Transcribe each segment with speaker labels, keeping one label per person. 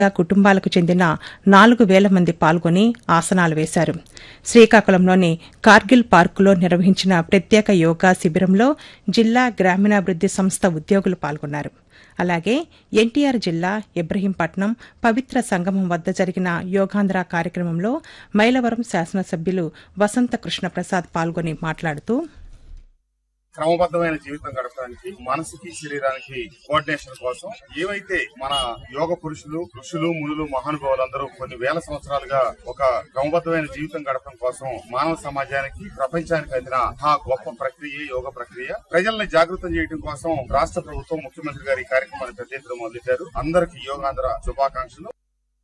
Speaker 1: కుటుంబాలకు చెందిన నాలుగు వేల మంది పాల్గొని ఆసనాలు వేశారు శ్రీకాకుళంలోని కార్గిల్ పార్కులో నిర్వహించిన ప్రత్యేక యోగా శిబిరంలో జిల్లా గ్రామీణాభివృద్ది సంస్థ ఉద్యోగులు పాల్గొన్నారు అలాగే ఎన్టీఆర్ జిల్లా ఇబ్రహీంపట్నం పవిత్ర సంగమం వద్ద జరిగిన యోగాంధ్ర కార్యక్రమంలో మైలవరం శాసనసభ్యులు వసంత కృష్ణప్రసాద్ పాల్గొని మాట్లాడుతూ
Speaker 2: క్రమబద్ధమైన జీవితం గడపడానికి మనసుకి శరీరానికి కోఆర్డినేషన్ కోసం ఏవైతే మన యోగ పురుషులు ఋషులు మునులు మహానుభావులందరూ కొన్ని వేల సంవత్సరాలుగా ఒక క్రమబద్ధమైన జీవితం గడపడం కోసం మానవ సమాజానికి ప్రపంచానికి అందిన ఆ గొప్ప ప్రక్రియ యోగ ప్రక్రియ ప్రజల్ని జాగృతం చేయడం కోసం రాష్ట్ర ప్రభుత్వం ముఖ్యమంత్రి గారి ఈ కార్యక్రమాన్ని పెద్ద ఎత్తున మొదలెట్టారు అందరికీ యోగాంధ్ర శుభాకాంక్షలు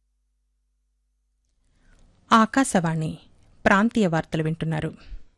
Speaker 1: ఆకాశవాణి ప్రాంతీయ వార్తలు వింటున్నారు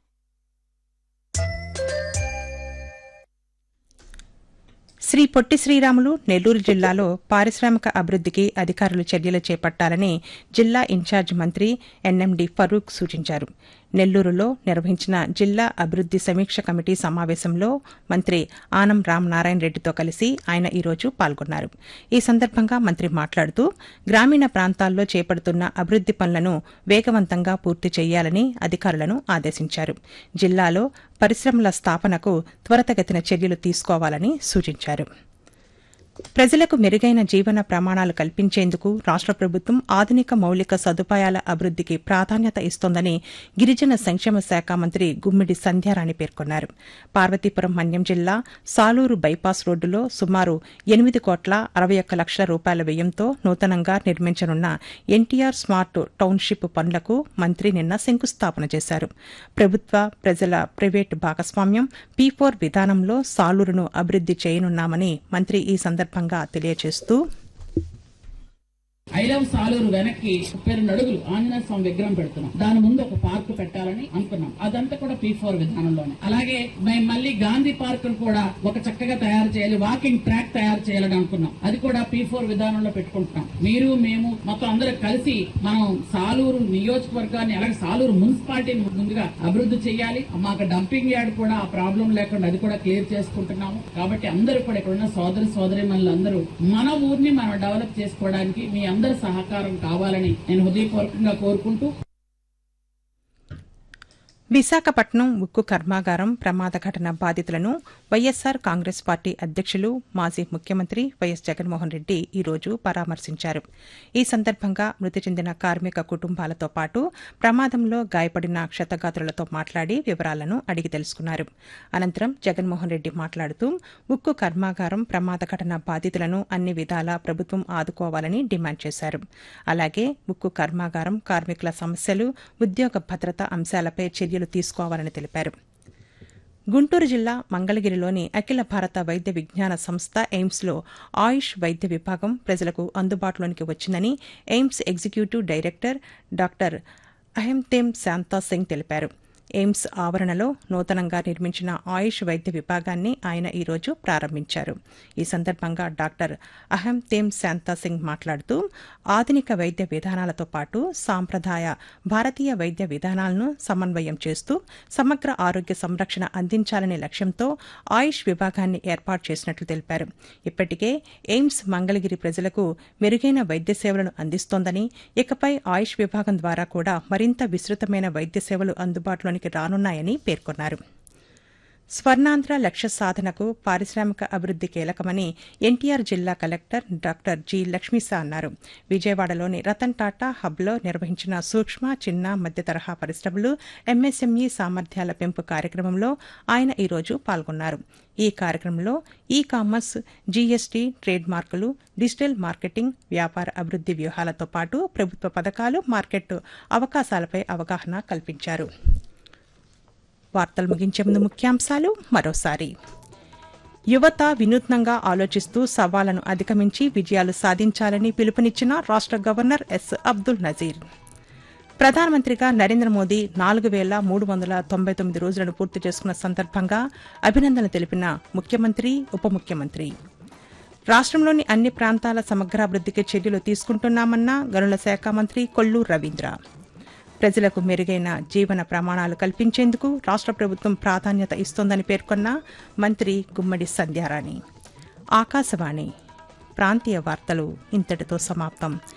Speaker 1: శ్రీ పొట్టి శ్రీరాములు నెల్లూరు జిల్లాలో పారిశ్రామిక అభివృద్దికి అధికారులు చర్యలు చేపట్టాలని జిల్లా ఇన్ఛార్జ్ మంత్రి ఎన్ఎండి ఫరూక్ సూచించారు నెల్లూరులో నిర్వహించిన జిల్లా అభివృద్ది సమీక్ష కమిటీ సమావేశంలో మంత్రి ఆనం రామనారాయణ రెడ్డితో కలిసి ఆయన ఈరోజు పాల్గొన్నారు ఈ సందర్భంగా మంత్రి మాట్లాడుతూ గ్రామీణ ప్రాంతాల్లో చేపడుతున్న అభివృద్ది పనులను వేగవంతంగా పూర్తి చేయాలని అధికారులను ఆదేశించారు జిల్లాలో పరిశ్రమల స్థాపనకు త్వరితగతిన చర్యలు తీసుకోవాలని సూచించారు ప్రజలకు మెరుగైన జీవన ప్రమాణాలు కల్పించేందుకు రాష్ట ప్రభుత్వం ఆధునిక మౌలిక సదుపాయాల అభివృద్దికి ప్రాధాన్యత ఇస్తోందని గిరిజన సంక్షేమ శాఖ మంత్రి గుమ్మిడి సంధ్యారాణి పేర్కొన్నారు పార్వతీపురం మన్యం జిల్లా సాలూరు బైపాస్ రోడ్డులో సుమారు ఎనిమిది కోట్ల అరవై ఒక్క లక్షల రూపాయల వ్యయంతో నూతనంగా నిర్మించనున్న ఎన్టీఆర్ స్మార్ట్ టౌన్షిప్ పనులకు మంత్రి నిన్న శంకుస్థాపన చేశారు ప్రభుత్వ ప్రజల ప్రైవేటు భాగస్వామ్యం పీ ఫోర్ విధానంలో సాలూరును అభివృద్ది చేయనున్నామని మంత్రి ఈ సందర్భంగా తెలియజేస్తూ
Speaker 3: ఐ లవ్ సాలూరు వెనక్కి ముప్పై రెండు అడుగులు ఆంజనేయ స్వామి విగ్రహం పెడుతున్నాం దాని ముందు ఒక పార్క్ పెట్టాలని అనుకున్నాం అదంతా కూడా పీ ఫోర్ విధానంలోనే అలాగే మేము మళ్ళీ గాంధీ పార్క్ కూడా ఒక చక్కగా తయారు చేయాలి వాకింగ్ ట్రాక్ తయారు చేయాలని అనుకున్నాం అది కూడా పీ ఫోర్ విధానంలో పెట్టుకుంటున్నాం మీరు మేము మొత్తం అందరూ కలిసి మనం సాలూరు నియోజకవర్గాన్ని అలాగే సాలూరు మున్సిపాలిటీని ముందుగా అభివృద్ధి చేయాలి మాకు డంపింగ్ యార్డ్ కూడా ఆ ప్రాబ్లం లేకుండా అది కూడా క్లియర్ చేసుకుంటున్నాము కాబట్టి అందరూ కూడా ఇక్కడ ఉన్న సోదరి సోదరి అందరూ మన ఊరిని మనం డెవలప్ చేసుకోవడానికి మీ అందరి సహకారం కావాలని నేను హృదయపూర్వకంగా కోరుకుంటూ
Speaker 1: విశాఖపట్నం ఉక్కు కర్మాగారం ప్రమాద ఘటన బాధితులను వైఎస్సార్ కాంగ్రెస్ పార్టీ అధ్యక్షులు మాజీ ముఖ్యమంత్రి వైఎస్ జగన్మోహన్ రెడ్డి ఈ రోజు పరామర్శించారు ఈ సందర్భంగా మృతి చెందిన కార్మిక కుటుంబాలతో పాటు ప్రమాదంలో గాయపడిన క్షతగాత్రులతో మాట్లాడి వివరాలను అడిగి తెలుసుకున్నారు అనంతరం జగన్మోహన్ రెడ్డి మాట్లాడుతూ ఉక్కు కర్మాగారం ప్రమాద ఘటన బాధితులను అన్ని విధాలా ప్రభుత్వం ఆదుకోవాలని డిమాండ్ చేశారు అలాగే ఉక్కు కర్మాగారం కార్మికుల సమస్యలు ఉద్యోగ భద్రత అంశాలపై చర్యలు తీసుకోవాలని తెలిపారు గుంటూరు జిల్లా మంగళగిరిలోని అఖిల భారత వైద్య విజ్ఞాన సంస్థ ఎయిమ్స్లో ఆయుష్ వైద్య విభాగం ప్రజలకు అందుబాటులోనికి వచ్చిందని ఎయిమ్స్ ఎగ్జిక్యూటివ్ డైరెక్టర్ డాక్టర్ అహెంతేమ్ శాంతా సింగ్ తెలిపారు ఎయిమ్స్ ఆవరణలో నూతనంగా నిర్మించిన ఆయుష్ వైద్య విభాగాన్ని ఆయన ఈరోజు ప్రారంభించారు ఈ సందర్భంగా డాక్టర్ అహం తేమ్ శాంతా సింగ్ మాట్లాడుతూ ఆధునిక వైద్య విధానాలతో పాటు సాంప్రదాయ భారతీయ వైద్య విధానాలను సమన్వయం చేస్తూ సమగ్ర ఆరోగ్య సంరక్షణ అందించాలనే లక్ష్యంతో ఆయుష్ విభాగాన్ని ఏర్పాటు చేసినట్లు తెలిపారు ఇప్పటికే ఎయిమ్స్ మంగళగిరి ప్రజలకు మెరుగైన వైద్య సేవలను అందిస్తోందని ఇకపై ఆయుష్ విభాగం ద్వారా కూడా మరింత విస్తృతమైన వైద్య సేవలు అందుబాటులోనికి రానున్నాయని పేర్కొన్నారు స్వర్ణాంధ్ర లక్ష్య సాధనకు పారిశ్రామిక అభివృద్ది కీలకమని ఎన్టీఆర్ జిల్లా కలెక్టర్ డాక్టర్ జి లక్ష్మీసా అన్నారు విజయవాడలోని రతన్ టాటా హబ్లో నిర్వహించిన సూక్ష్మ చిన్న మధ్య తరహా పరిశ్రమలు ఎంఎస్ఎంఈ సామర్థ్యాల పెంపు కార్యక్రమంలో ఆయన ఈరోజు పాల్గొన్నారు ఈ కార్యక్రమంలో ఈ కామర్స్ జీఎస్టీ ట్రేడ్ మార్కులు డిజిటల్ మార్కెటింగ్ వ్యాపార అభివృద్ది వ్యూహాలతో పాటు ప్రభుత్వ పథకాలు మార్కెట్ అవకాశాలపై అవగాహన కల్పించారు వార్తలు ముగించే ముందు ముఖ్యాంశాలు మరోసారి యువత వినూత్నంగా ఆలోచిస్తూ సవాళ్లను అధిగమించి విజయాలు సాధించాలని పిలుపునిచ్చిన రాష్ట గవర్నర్ ఎస్ అబ్దుల్ నజీర్ ప్రధానమంత్రిగా నరేంద్ర మోదీ నాలుగు వేల మూడు వందల తొంభై తొమ్మిది రోజులను పూర్తి చేసుకున్న సందర్భంగా అభినందనలు తెలిపిన ముఖ్యమంత్రి ఉప ముఖ్యమంత్రి రాష్ట్రంలోని అన్ని ప్రాంతాల సమగ్రాభివృద్దికి చర్యలు తీసుకుంటున్నామన్న గనుల శాఖ మంత్రి కొల్లు రవీంద్ర ప్రజలకు మెరుగైన జీవన ప్రమాణాలు కల్పించేందుకు రాష్ట్ర ప్రభుత్వం ప్రాధాన్యత ఇస్తోందని పేర్కొన్న మంత్రి గుమ్మడి సంధ్యారాణి ఆకాశవాణి ప్రాంతీయ వార్తలు ఇంతటితో సమాప్తం